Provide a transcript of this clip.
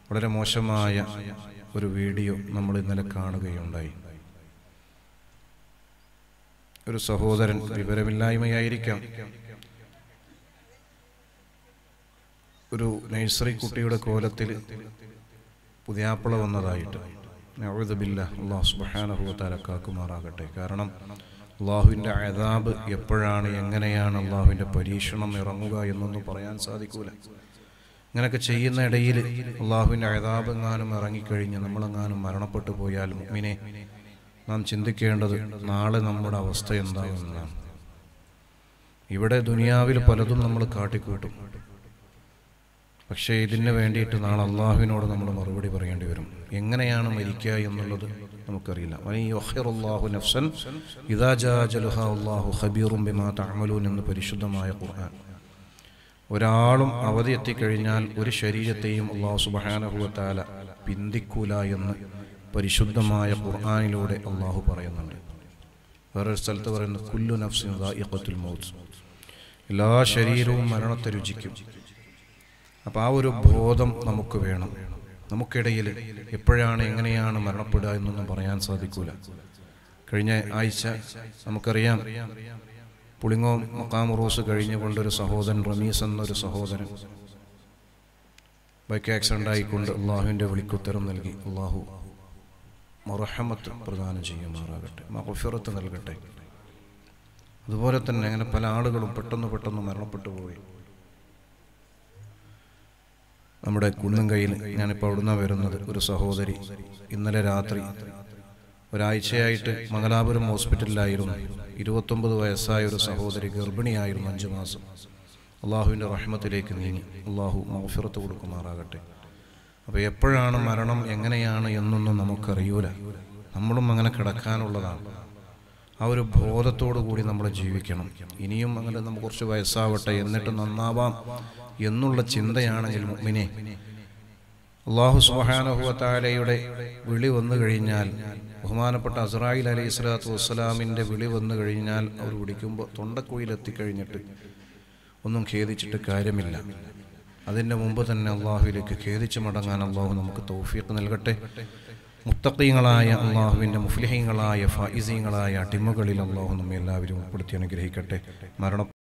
വളരെ മോശമായ ഒരു വീഡിയോ നമ്മൾ ഇന്നലെ കാണുകയുണ്ടായി ഒരു സഹോദരൻ വിവരമില്ലായ്മയായിരിക്കാം ഒരു നഴ്സറി കുട്ടിയുടെ കോലത്തിൽ പുതിയാപ്പിള വന്നതായിട്ട് നവഴുതബില്ല അള്ളാഹു സുബാനഹുവത്താല കാക്കുമാറാകട്ടെ കാരണം അള്ളാഹുവിൻ്റെ അതാബ് എപ്പോഴാണ് എങ്ങനെയാണ് അള്ളാഹുവിൻ്റെ പരീക്ഷണം ഇറങ്ങുക എന്നൊന്നും പറയാൻ സാധിക്കൂല ഇങ്ങനെയൊക്കെ ചെയ്യുന്ന ഇടയിൽ അള്ളാഹുവിൻ്റെ അതാബ് എങ്ങാനും ഇറങ്ങിക്കഴിഞ്ഞ് നമ്മളെങ്ങാനും മരണപ്പെട്ടു പോയാൽ മുഅ്മിനെ നാം ചിന്തിക്കേണ്ടത് നാളെ നമ്മുടെ അവസ്ഥ എന്താകുമെന്നാണ് ഇവിടെ ദുനിയാവിൽ പലതും നമ്മൾ കാട്ടിക്കൂട്ടും പക്ഷേ ഇതിന് വേണ്ടിയിട്ട് നാളെ അള്ളാഹുവിനോട് നമ്മൾ മറുപടി പറയേണ്ടി വരും എങ്ങനെയാണ് മരിക്കുക എന്നുള്ളത് നമുക്കറിയില്ല വനിയൊഹ്റുല്ലാഹു നഫ്സൻ ഇദാ ജാ ജലുഹ അള്ളാഹു ഖബീറും ബിമാ തഅമലൂൻ എന്ന് പരിശുദ്ധമായ ഖുർആൻ ഒരാളും അവധി എത്തിക്കഴിഞ്ഞാൽ ഒരു ശരീരത്തെയും അള്ളാഹു സുബഹാനഹുവത്താല പിന്തിക്കൂല എന്ന് പരിശുദ്ധമായ ഖുർആനിലൂടെ അള്ളാഹു പറയുന്നുണ്ട് വേറൊരു സ്ഥലത്ത് പറയുന്നത് കുല്ലു നഫ്സിൻ ദാഇഖത്തുൽ മൗത്ത് എല്ലാ ശരീരവും മരണത്തെ രുചിക്കും അപ്പോൾ ആ ഒരു ബോധം നമുക്ക് വേണം നമുക്കിടയിൽ എപ്പോഴാണ് എങ്ങനെയാണ് മരണപ്പെടുക എന്നൊന്നും പറയാൻ സാധിക്കൂല കഴിഞ്ഞ ആഴ്ച നമുക്കറിയാം പുളിങ്ങോ മക്കാമുറൂസ് കഴിഞ്ഞുകൊണ്ടൊരു സഹോദരൻ റമീസ് എന്നൊരു സഹോദരൻ ബൈക്ക് ആക്സിഡൻ്റ് ആയിക്കൊണ്ട് അള്ളാഹുവിൻ്റെ വിളിക്കുത്തരം നൽകി അള്ളാഹു മറഹമത്ത് പ്രദാനം ചെയ്യുമാറാകട്ടെ മഹഫിറത്ത് നൽകട്ടെ അതുപോലെ തന്നെ അങ്ങനെ പല ആളുകളും പെട്ടെന്ന് പെട്ടെന്ന് മരണപ്പെട്ടു പോയി നമ്മുടെ കുന്നുംകൈയിൽ ഞാനിപ്പോൾ അവിടുന്ന് വരുന്നത് ഒരു സഹോദരി ഇന്നലെ രാത്രി ഒരാഴ്ചയായിട്ട് മംഗലാപുരം ഹോസ്പിറ്റലിലായിരുന്നു ഇരുപത്തൊമ്പത് വയസ്സായ ഒരു സഹോദരി ഗർഭിണിയായിരുന്നു അഞ്ചു മാസം അള്ളാഹുവിൻ്റെ റഹ്മത്തിലേക്ക് നീങ്ങി അള്ളാഹു മൗഫിറത്ത് കൊടുക്കുമാറാകട്ടെ അപ്പോൾ എപ്പോഴാണ് മരണം എങ്ങനെയാണ് എന്നൊന്നും നമുക്കറിയൂല നമ്മളും അങ്ങനെ കിടക്കാനുള്ളതാണ് ആ ഒരു ബോധത്തോടു കൂടി നമ്മൾ ജീവിക്കണം ഇനിയും അങ്ങനെ നമുക്ക് കുറച്ച് വയസ്സാവട്ടെ എന്നിട്ട് നന്നാവാം എന്നുള്ള ചിന്തയാണെങ്കിൽ മുഅ്മിനെ അള്ളാഹു സുബാനഹുവത്താലയുടെ വിളി വന്നു കഴിഞ്ഞാൽ ബഹുമാനപ്പെട്ട അസ്രായിൽ അലൈഹി സ്വലാത്തു വസ്സലാമിൻ്റെ വിളി വന്നു കഴിഞ്ഞാൽ അവർ വിളിക്കുമ്പോൾ തൊണ്ടക്കുഴിയിലെത്തിക്കഴിഞ്ഞിട്ട് ഒന്നും ഖേദിച്ചിട്ട് കാര്യമില്ല അതിൻ്റെ മുമ്പ് തന്നെ അള്ളാഹുവിലേക്ക് ഖേദിച്ച് മടങ്ങാൻ അള്ളാഹു നമുക്ക് തൗഫീഖ് നൽകട്ടെ മുത്തക്കീങ്ങളായ അള്ളാഹുവിൻ്റെ മുഫ്ലിഹീങ്ങളായ ഫായിസീങ്ങളായ അടിമകളിൽ അള്ളാഹു നമ്മെ എല്ലാവരും ഉൾപ്പെടുത്തി അനുഗ്രഹിക്കട്ടെ മരണ